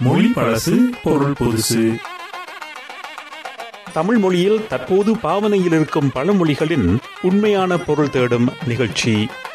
மொழி பழசு பொருள் புதுசு தமிழ் மொழியில் தற்போது பாவனையில் இருக்கும் பழமொழிகளின் உண்மையான பொருள் தேடும் நிகழ்ச்சி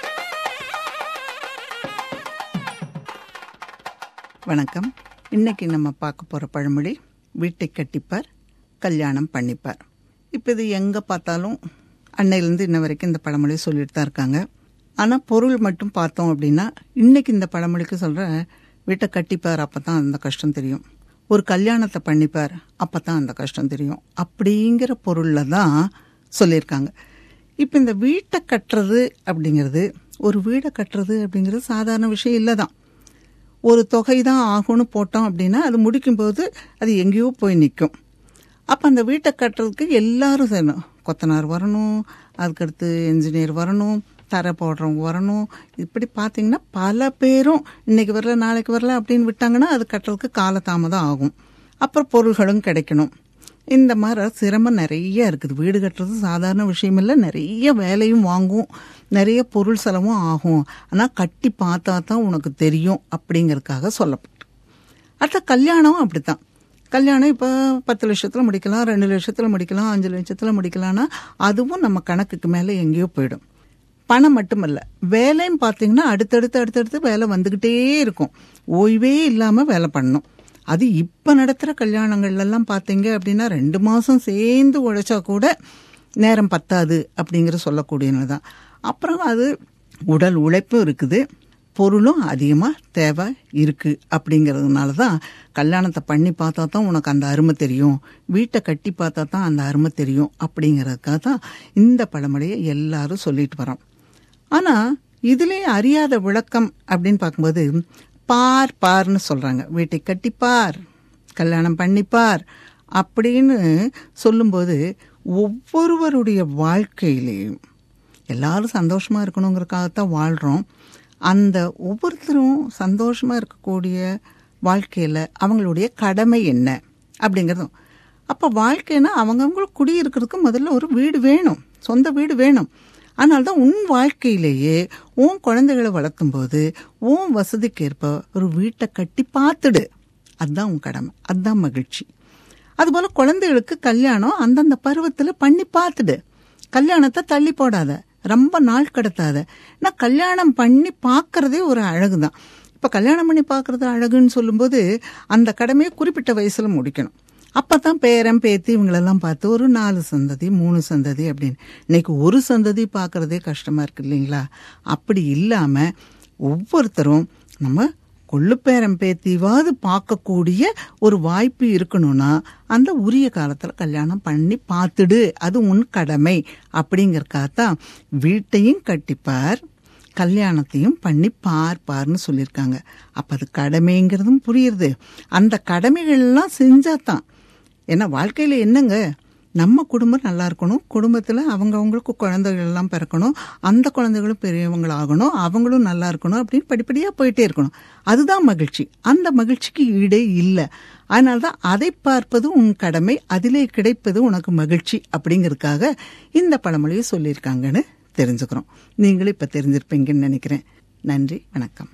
வணக்கம் இன்னைக்கு நம்ம பார்க்க போகிற பழமொழி வீட்டை கட்டிப்பார் கல்யாணம் பண்ணிப்பார் இப்போ இது எங்கே பார்த்தாலும் அன்னையிலேருந்து இன்ன வரைக்கும் இந்த பழமொழி சொல்லிட்டு தான் இருக்காங்க ஆனால் பொருள் மட்டும் பார்த்தோம் அப்படின்னா இன்னைக்கு இந்த பழமொழிக்கு சொல்கிற வீட்டை கட்டிப்பார் அப்போ தான் அந்த கஷ்டம் தெரியும் ஒரு கல்யாணத்தை பண்ணிப்பார் அப்போ தான் அந்த கஷ்டம் தெரியும் அப்படிங்கிற பொருளில் தான் சொல்லியிருக்காங்க இப்போ இந்த வீட்டை கட்டுறது அப்படிங்கிறது ஒரு வீடை கட்டுறது அப்படிங்கிறது சாதாரண விஷயம் இல்லை தான் ஒரு தொகை தான் ஆகும்னு போட்டோம் அப்படின்னா அது முடிக்கும்போது அது எங்கேயோ போய் நிற்கும் அப்போ அந்த வீட்டை கட்டுறதுக்கு எல்லாரும் செய்யணும் கொத்தனார் வரணும் அதுக்கடுத்து என்ஜினியர் வரணும் தரை போடுறவங்க வரணும் இப்படி பார்த்தீங்கன்னா பல பேரும் இன்னைக்கு வரல நாளைக்கு வரல அப்படின்னு விட்டாங்கன்னா அது கட்டுறதுக்கு காலதாமதம் ஆகும் அப்புறம் பொருள்களும் கிடைக்கணும் இந்த மாதிரி சிரமம் நிறைய இருக்குது வீடு கட்டுறது சாதாரண விஷயம் இல்லை நிறைய வேலையும் வாங்கும் நிறைய பொருள் செலவும் ஆகும் ஆனால் கட்டி பார்த்தா தான் உனக்கு தெரியும் அப்படிங்கறதுக்காக சொல்லப்பட்டு அடுத்த கல்யாணம் அப்படித்தான் கல்யாணம் இப்போ பத்து லட்சத்தில் முடிக்கலாம் ரெண்டு லட்சத்தில் முடிக்கலாம் அஞ்சு லட்சத்தில் முடிக்கலாம்னா அதுவும் நம்ம கணக்குக்கு மேலே எங்கேயோ போயிடும் பணம் மட்டுமல்ல வேலையும் பார்த்தீங்கன்னா அடுத்தடுத்து அடுத்தடுத்து வேலை வந்துக்கிட்டே இருக்கும் ஓய்வே இல்லாமல் வேலை பண்ணணும் அது இப்போ நடத்துகிற கல்யாணங்கள்லாம் பார்த்தீங்க அப்படின்னா ரெண்டு மாதம் சேர்ந்து உழைச்சா கூட நேரம் பத்தாது அப்படிங்கிற சொல்லக்கூடியது தான் அப்புறம் அது உடல் உழைப்பும் இருக்குது பொருளும் அதிகமாக தேவை இருக்குது அப்படிங்கிறதுனால தான் கல்யாணத்தை பண்ணி பார்த்தா தான் உனக்கு அந்த அருமை தெரியும் வீட்டை கட்டி பார்த்தா தான் அந்த அருமை தெரியும் அப்படிங்கிறதுக்காக தான் இந்த பழமொழியை எல்லாரும் சொல்லிட்டு வரோம் ஆனால் இதுலேயே அறியாத விளக்கம் அப்படின்னு பார்க்கும்போது பார் பார்னு சொல்கிறாங்க வீட்டை கட்டிப்பார் கல்யாணம் பண்ணிப்பார் அப்படின்னு சொல்லும்போது ஒவ்வொருவருடைய வாழ்க்கையிலையும் எல்லாரும் சந்தோஷமாக இருக்கணுங்கிறதுக்காகத்தான் வாழ்கிறோம் அந்த ஒவ்வொருத்தரும் சந்தோஷமாக இருக்கக்கூடிய வாழ்க்கையில் அவங்களுடைய கடமை என்ன அப்படிங்கிறதும் அப்போ வாழ்க்கைன்னா அவங்கவுங்களுக்கு குடியிருக்கிறதுக்கு முதல்ல ஒரு வீடு வேணும் சொந்த வீடு வேணும் அதனால தான் உன் வாழ்க்கையிலேயே உன் குழந்தைகளை வளர்த்தும் போது உன் வசதிக்கேற்ப ஒரு வீட்டை கட்டி பார்த்துடு அதுதான் உன் கடமை அதுதான் மகிழ்ச்சி அதுபோல் குழந்தைகளுக்கு கல்யாணம் அந்தந்த பருவத்தில் பண்ணி பார்த்துடு கல்யாணத்தை தள்ளி போடாத ரொம்ப நாள் கடத்தாத நான் கல்யாணம் பண்ணி பார்க்கறதே ஒரு அழகு தான் இப்போ கல்யாணம் பண்ணி பார்க்கறது அழகுன்னு சொல்லும்போது அந்த கடமையை குறிப்பிட்ட வயசில் முடிக்கணும் அப்போ தான் பேரன் பேத்தி இவங்களெல்லாம் பார்த்து ஒரு நாலு சந்ததி மூணு சந்ததி அப்படின்னு இன்னைக்கு ஒரு சந்ததி பார்க்கறதே கஷ்டமாக இருக்கு இல்லைங்களா அப்படி இல்லாமல் ஒவ்வொருத்தரும் நம்ம கொள்ளுப்பேரம் பேத்திவாது பார்க்கக்கூடிய ஒரு வாய்ப்பு இருக்கணும்னா அந்த உரிய காலத்தில் கல்யாணம் பண்ணி பார்த்துடு அது உன் கடமை அப்படிங்கறக்காகத்தான் வீட்டையும் கட்டிப்பார் கல்யாணத்தையும் பண்ணி பார்ப்பார்னு சொல்லியிருக்காங்க அப்போ அது கடமைங்கிறதும் புரியுது அந்த கடமைகள்லாம் செஞ்சாதான் ஏன்னா வாழ்க்கையில் என்னங்க நம்ம குடும்பம் நல்லா இருக்கணும் குடும்பத்தில் அவங்க அவங்களுக்கு குழந்தைகள் எல்லாம் பிறக்கணும் அந்த குழந்தைகளும் பெரியவங்களாகணும் அவங்களும் நல்லா இருக்கணும் அப்படின்னு படிப்படியாக போயிட்டே இருக்கணும் அதுதான் மகிழ்ச்சி அந்த மகிழ்ச்சிக்கு ஈடே இல்லை அதனால தான் அதை பார்ப்பது உன் கடமை அதிலே கிடைப்பது உனக்கு மகிழ்ச்சி அப்படிங்கிறதுக்காக இந்த பழமொழியை சொல்லியிருக்காங்கன்னு தெரிஞ்சுக்கிறோம் நீங்களும் இப்போ தெரிஞ்சிருப்பீங்கன்னு நினைக்கிறேன் நன்றி வணக்கம்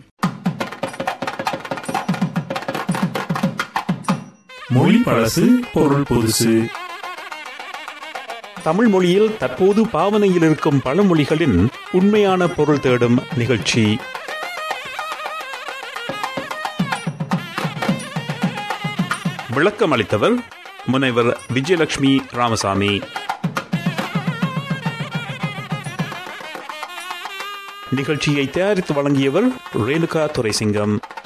மொழி பழசு பொருள் புதுசு தமிழ் மொழியில் தற்போது பாவனையில் இருக்கும் பழமொழிகளின் உண்மையான பொருள் தேடும் நிகழ்ச்சி விளக்கம் அளித்தவர் முனைவர் விஜயலட்சுமி ராமசாமி நிகழ்ச்சியை தயாரித்து வழங்கியவர் ரேணுகா துரைசிங்கம்